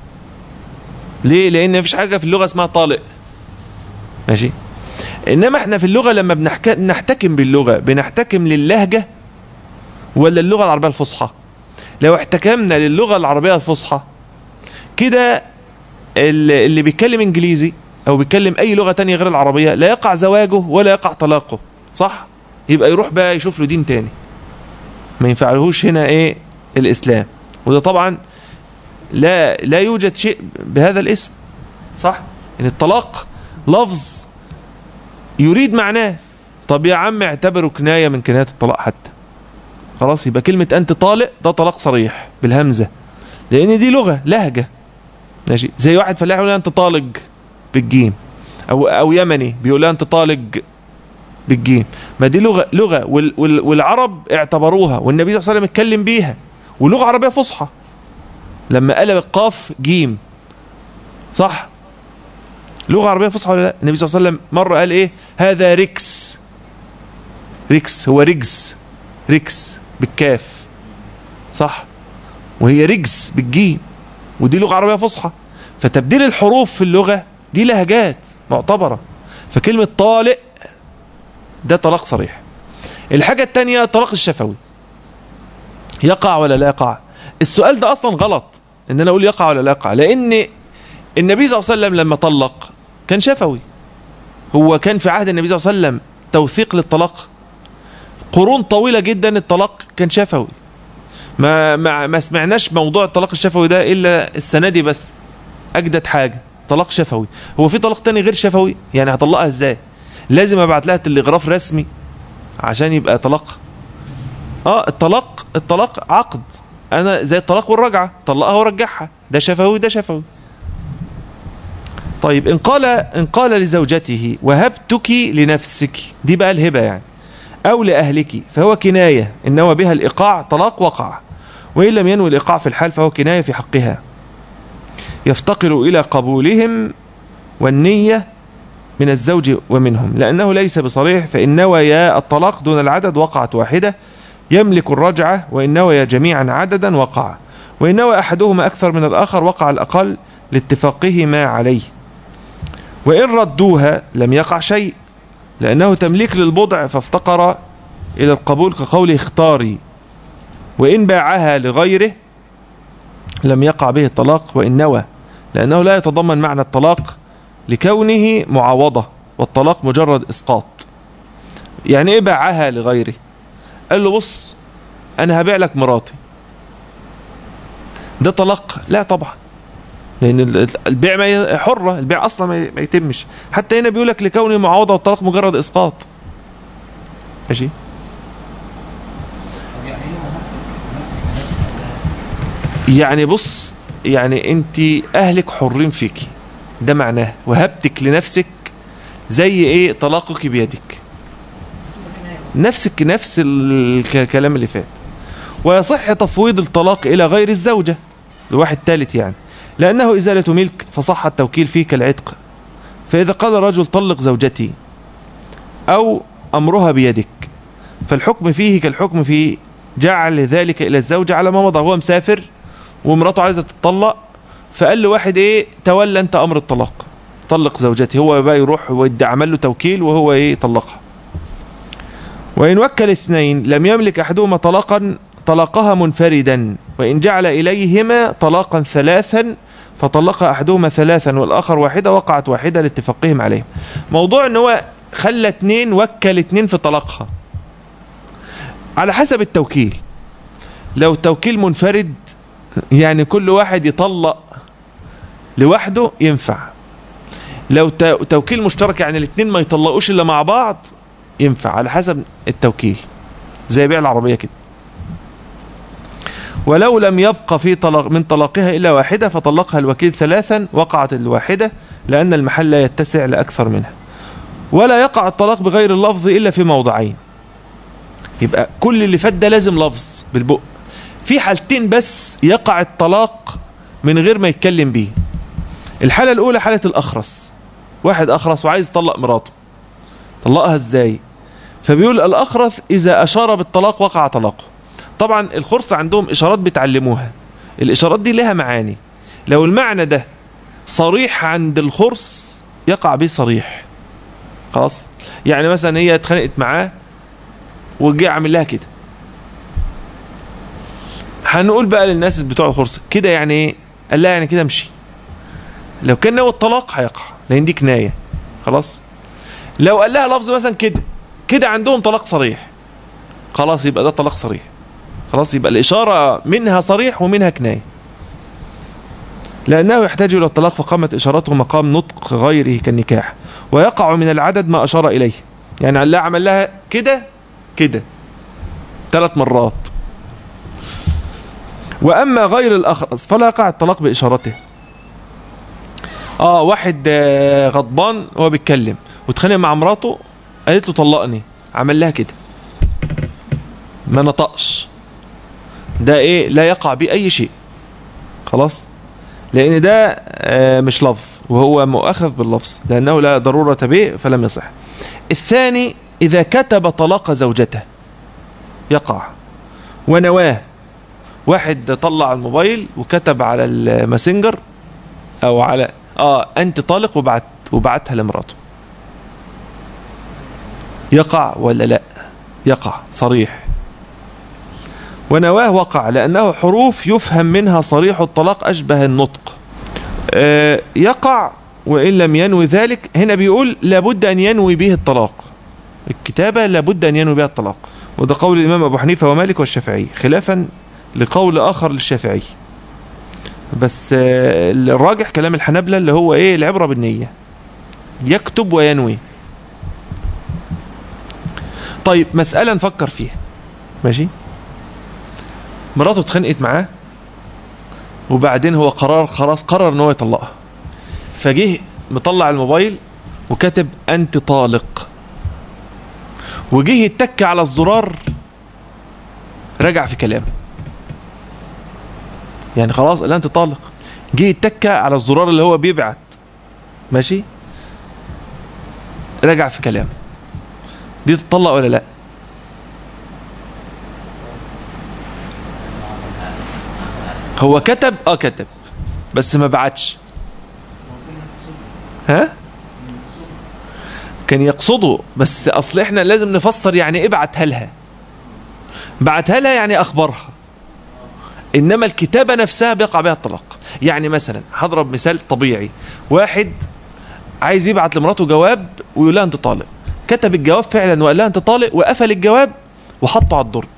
ليه لان مفيش حاجة في اللغة اسمها طالق ماشي انما احنا في اللغة لما بنحك... نحتكم باللغة بنحتكم للهجة ولا اللغة العربية الفصحى لو احتكمنا للغة العربية الفصحى كده اللي, اللي بيتكلم انجليزي او بيتكلم اي لغة تانية غير العربية لا يقع زواجه ولا يقع طلاقه صح يبقى يروح بقى يشوف له دين تاني ما ينفعلهوش هنا ايه الاسلام وده طبعا لا لا يوجد شيء بهذا الاسم صح ان الطلاق لفظ يريد معناه طب يا عم اعتبره كناية من كنايات الطلاق حتى خلاص يبقى كلمة انت طالق ده طلاق صريح بالهمزة لان دي لغة لهجة ماشي زي واحد فلاح يقول انت طالق بالجيم او او يمني بيقول انت طالق بالجيم ما دي لغة لغة وال وال والعرب اعتبروها والنبي صلى الله عليه وسلم اتكلم بيها ولغة عربية فصحى لما قلب القاف جيم صح لغة عربية فصحى ولا لا النبي صلى الله عليه وسلم مرة قال ايه هذا ريكس ريكس هو رجز ريكس بالكاف صح وهي رجز بالجيم ودي لغة عربية فصحى فتبديل الحروف في اللغة دي لهجات معتبرة فكلمة طالق ده طلاق صريح الحاجة التانية طلاق الشفوي يقع ولا لا يقع السؤال ده أصلا غلط إن أنا أقول يقع ولا لا يقع لأن النبي صلى الله عليه وسلم لما طلق كان شفوي هو كان في عهد النبي صلى الله عليه وسلم توثيق للطلاق قرون طويلة جدا الطلاق كان شفوي ما, ما, ما سمعناش موضوع الطلاق الشفوي ده إلا السنة دي بس أجدد حاجة طلاق شفوي هو في طلاق تاني غير شفوي يعني هطلقها ازاي لازم ابعت لها تلغراف رسمي عشان يبقى طلاق اه الطلاق الطلاق عقد انا زي الطلاق والرجعه طلقها ورجعها ده شفوي ده شفوي طيب ان قال ان قال لزوجته وهبتك لنفسك دي بقى الهبه يعني او لاهلك فهو كنايه ان نوى بها الايقاع طلاق وقع وان لم ينوي الايقاع في الحال فهو كنايه في حقها يفتقر الى قبولهم والنيه من الزوج ومنهم لانه ليس بصريح فان نويا الطلاق دون العدد وقعت واحده يملك الرجعه وان نويا جميعا عددا وقع وان نوى احدهما اكثر من الاخر وقع الاقل لاتفاقهما عليه وإن ردوها لم يقع شيء لأنه تمليك للبضع فافتقر إلى القبول كقوله اختاري وإن باعها لغيره لم يقع به الطلاق وإن نوى لأنه لا يتضمن معنى الطلاق لكونه معاوضة والطلاق مجرد إسقاط يعني إيه باعها لغيره قال له بص أنا هبيع لك مراتي ده طلاق لا طبعا لان البيع ما حره البيع اصلا ما يتمش حتى هنا بيقول لك لكونه معاوضه والطلاق مجرد اسقاط ماشي يعني بص يعني انت اهلك حرين فيكي ده معناه وهبتك لنفسك زي ايه طلاقك بيدك نفسك نفس الكلام اللي فات ويصح تفويض الطلاق الى غير الزوجه لواحد ثالث يعني لأنه إزالة ملك فصح التوكيل فيه كالعتق فإذا قال رجل طلق زوجتي أو أمرها بيدك فالحكم فيه كالحكم في جعل ذلك إلى الزوجة على ما مضى هو مسافر ومراته عايزة تطلق فقال له واحد إيه تولى أنت أمر الطلاق طلق زوجتي هو بقى يروح ويدي عمل له توكيل وهو إيه طلقها وإن وكل اثنين لم يملك أحدهما طلاقا طلقها منفردا وإن جعل إليهما طلاقا ثلاثا فطلق أحدهما ثلاثا والآخر واحدة وقعت واحدة لاتفاقهم عليهم موضوع ان هو خلى اتنين وكل اتنين في طلاقها على حسب التوكيل لو توكيل منفرد يعني كل واحد يطلق لوحده ينفع لو توكيل مشترك يعني الاثنين ما يطلقوش الا مع بعض ينفع على حسب التوكيل زي بيع العربية كده ولو لم يبق في طلق من طلاقها إلا واحدة فطلقها الوكيل ثلاثا وقعت الواحدة لأن المحل لا يتسع لأكثر منها ولا يقع الطلاق بغير اللفظ إلا في موضعين يبقى كل اللي فات ده لازم لفظ بالبق في حالتين بس يقع الطلاق من غير ما يتكلم بيه الحالة الأولى حالة الأخرس واحد أخرس وعايز يطلق مراته طلقها ازاي فبيقول الأخرس إذا أشار بالطلاق وقع طلاقه طبعا الخرص عندهم إشارات بتعلموها الإشارات دي لها معاني لو المعنى ده صريح عند الخرص يقع به صريح خلاص يعني مثلا هي اتخانقت معاه وجي عامل لها كده هنقول بقى للناس بتوع الخرص كده يعني ايه قال لها يعني كده امشي لو كان ناوي الطلاق هيقع لان دي كنايه خلاص لو قال لها لفظ مثلا كده كده عندهم طلاق صريح خلاص يبقى ده طلاق صريح خلاص يبقى الإشارة منها صريح ومنها كناية لأنه يحتاج إلى الطلاق فقامت إشارته مقام نطق غيره كالنكاح ويقع من العدد ما أشار إليه يعني الله عمل لها كده كده ثلاث مرات وأما غير الأخرس فلا يقع الطلاق بإشارته آه واحد غضبان وهو بيتكلم واتخانق مع مراته قالت له طلقني عمل لها كده ما نطقش ده ايه لا يقع به اي شيء خلاص لان ده مش لفظ وهو مؤخذ باللفظ لانه لا ضرورة به فلم يصح الثاني اذا كتب طلاق زوجته يقع ونواه واحد طلع الموبايل وكتب على الماسنجر او على اه انت طالق وبعت وبعتها لمراته يقع ولا لا يقع صريح ونواه وقع لأنه حروف يفهم منها صريح الطلاق أشبه النطق آه يقع وإن لم ينوي ذلك هنا بيقول لابد أن ينوي به الطلاق الكتابة لابد أن ينوي بها الطلاق وده قول الإمام أبو حنيفة ومالك والشافعي خلافا لقول آخر للشافعي بس آه، الراجح كلام الحنابلة اللي هو إيه العبرة بالنية يكتب وينوي طيب مسألة نفكر فيها ماشي مراته اتخانقت معاه وبعدين هو قرار خلاص قرر ان هو يطلقها فجه مطلع الموبايل وكتب انت طالق وجه يتك على الزرار رجع في كلامه يعني خلاص لا انت طالق جه يتك على الزرار اللي هو بيبعت ماشي رجع في كلامه دي تطلق ولا لا هو كتب اه كتب بس ما بعتش ها كان يقصده بس اصل احنا لازم نفسر يعني ايه بعتها لها بعتها لها يعني اخبرها انما الكتابه نفسها بيقع بها الطلاق يعني مثلا هضرب مثال طبيعي واحد عايز يبعت لمراته جواب ويقول لها انت طالق كتب الجواب فعلا وقال لها انت طالق وقفل الجواب وحطه على الدرج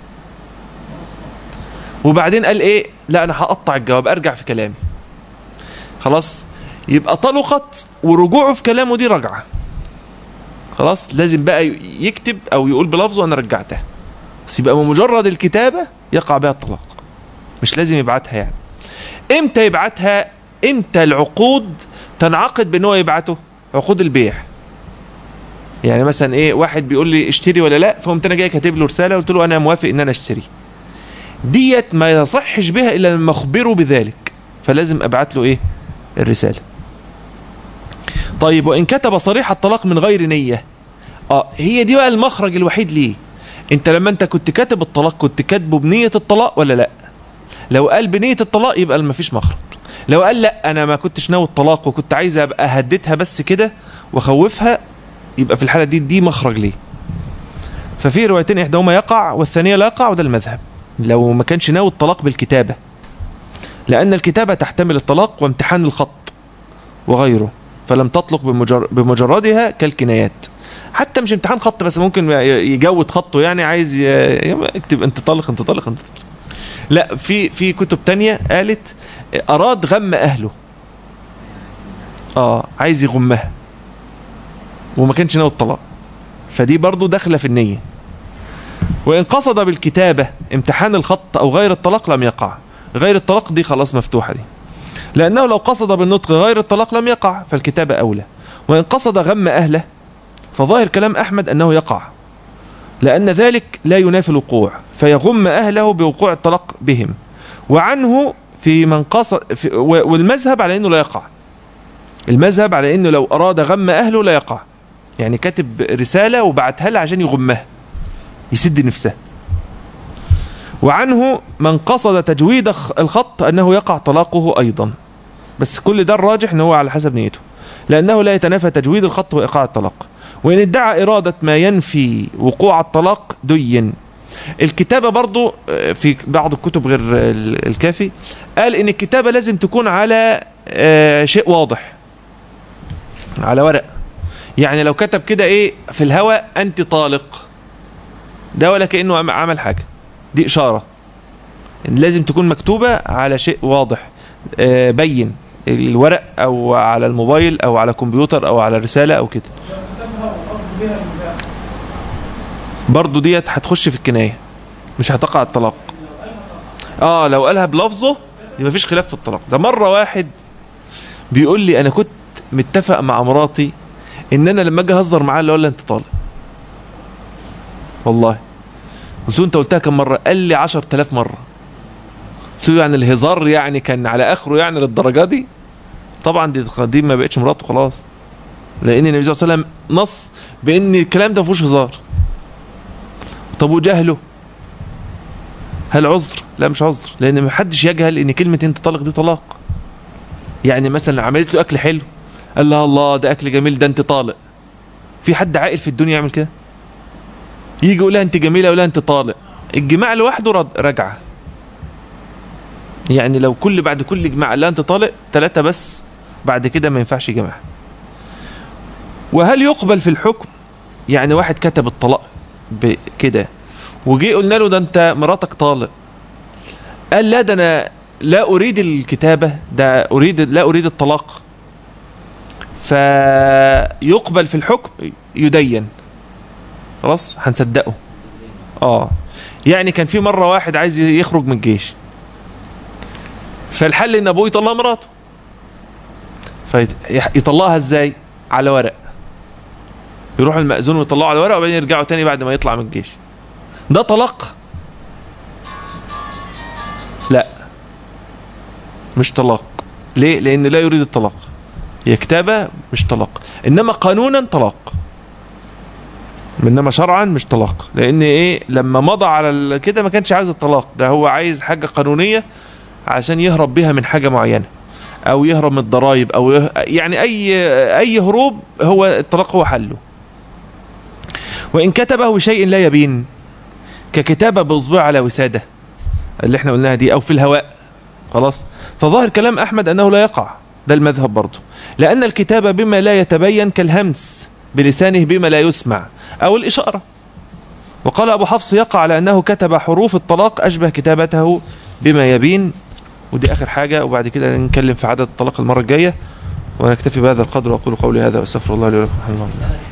وبعدين قال ايه لا انا هقطع الجواب ارجع في كلامي خلاص يبقى طلقت ورجوعه في كلامه دي رجعه خلاص لازم بقى يكتب او يقول بلفظه انا رجعتها بس يبقى بمجرد الكتابه يقع بها الطلاق مش لازم يبعتها يعني امتى يبعتها امتى العقود تنعقد بان هو يبعته عقود البيع يعني مثلا ايه واحد بيقول لي اشتري ولا لا فقمت انا جاي كاتب له رساله قلت له انا موافق ان انا اشتري ديت ما يصحش بها الا لما اخبره بذلك فلازم ابعت له ايه الرساله طيب وان كتب صريح الطلاق من غير نيه اه هي دي بقى المخرج الوحيد ليه انت لما انت كنت كاتب الطلاق كنت كاتبه بنيه الطلاق ولا لا لو قال بنيه الطلاق يبقى ما فيش مخرج لو قال لا انا ما كنتش ناوي الطلاق وكنت عايز ابقى هديتها بس كده واخوفها يبقى في الحاله دي دي مخرج ليه ففي روايتين احداهما يقع والثانيه لا يقع وده المذهب لو ما كانش ناوي الطلاق بالكتابه لان الكتابه تحتمل الطلاق وامتحان الخط وغيره فلم تطلق بمجر... بمجردها كالكنايات حتى مش امتحان خط بس ممكن يجود خطه يعني عايز ي... اكتب انت طلق انت طلق انت طلق لا في في كتب تانية قالت اراد غم اهله اه عايز يغمها وما كانش ناوي الطلاق فدي برضو داخله في النيه وان قصد بالكتابه امتحان الخط او غير الطلاق لم يقع غير الطلاق دي خلاص مفتوحه دي لانه لو قصد بالنطق غير الطلاق لم يقع فالكتابه اولى وان قصد غم اهله فظاهر كلام احمد انه يقع لان ذلك لا ينافي الوقوع فيغم اهله بوقوع الطلاق بهم وعنه في من قصد في والمذهب على انه لا يقع المذهب على انه لو اراد غم اهله لا يقع يعني كاتب رساله وبعتها لها عشان يغمها يسد نفسه وعنه من قصد تجويد الخط انه يقع طلاقه ايضا بس كل ده الراجح ان هو على حسب نيته لانه لا يتنافى تجويد الخط وايقاع الطلاق وان ادعى اراده ما ينفي وقوع الطلاق دين الكتابة برضو في بعض الكتب غير الكافي قال ان الكتابة لازم تكون على شيء واضح على ورق يعني لو كتب كده ايه في الهواء انت طالق ده ولا كأنه عمل حاجة دي اشارة لازم تكون مكتوبة على شيء واضح بين الورق او على الموبايل او على كمبيوتر او على رسالة او كده برضو ديت هتخش في الكناية مش هتقع الطلاق اه لو قالها بلفظه دي مفيش خلاف في الطلاق ده مرة واحد بيقول لي انا كنت متفق مع مراتي ان انا لما اجي اهزر معاه اللي اقول انت طالق والله قلت له انت قلتها كم مرة قال لي 10000 مرة قلت له يعني الهزار يعني كان على اخره يعني للدرجة دي طبعا دي دي ما بقتش مراته خلاص لان النبي صلى الله عليه وسلم نص بان الكلام ده ما فيهوش هزار طب وجهله هل عذر لا مش عذر لان ما حدش يجهل ان كلمه انت طالق دي طلاق يعني مثلا عملت له اكل حلو قال لها الله ده اكل جميل ده انت طالق في حد عاقل في الدنيا يعمل كده يجي يقول لها انت جميله يقول لها انت طالق الجماع لوحده رجعه يعني لو كل بعد كل جماع قال لها انت طالق ثلاثه بس بعد كده ما ينفعش جماع وهل يقبل في الحكم يعني واحد كتب الطلاق كده وجي قلنا له ده انت مراتك طالق قال لا ده انا لا اريد الكتابة ده اريد لا اريد الطلاق فيقبل في الحكم يدين خلاص هنصدقه اه يعني كان في مرة واحد عايز يخرج من الجيش فالحل ان ابوه يطلع مراته فيطلعها ازاي على ورق يروح المأذون ويطلعه على ورق وبعدين يرجعوا تاني بعد ما يطلع من الجيش ده طلاق لا مش طلاق ليه لان لا يريد الطلاق هي كتابة مش طلاق انما قانونا طلاق انما شرعا مش طلاق لان ايه لما مضى على كده ما كانش عايز الطلاق ده هو عايز حاجة قانونية عشان يهرب بها من حاجة معينة او يهرب من الضرائب او يه... يعني اي اي هروب هو الطلاق هو حله وان كتبه بشيء لا يبين ككتابة باصبع على وسادة اللي احنا قلناها دي او في الهواء خلاص فظاهر كلام احمد انه لا يقع ده المذهب برضه لان الكتابة بما لا يتبين كالهمس بلسانه بما لا يسمع او الاشارة وقال ابو حفص يقع على انه كتب حروف الطلاق اشبه كتابته بما يبين ودي اخر حاجة وبعد كده نتكلم في عدد الطلاق المرة الجاية ونكتفي بهذا القدر واقول قولي هذا واستغفر الله لي ولكم الحمد لله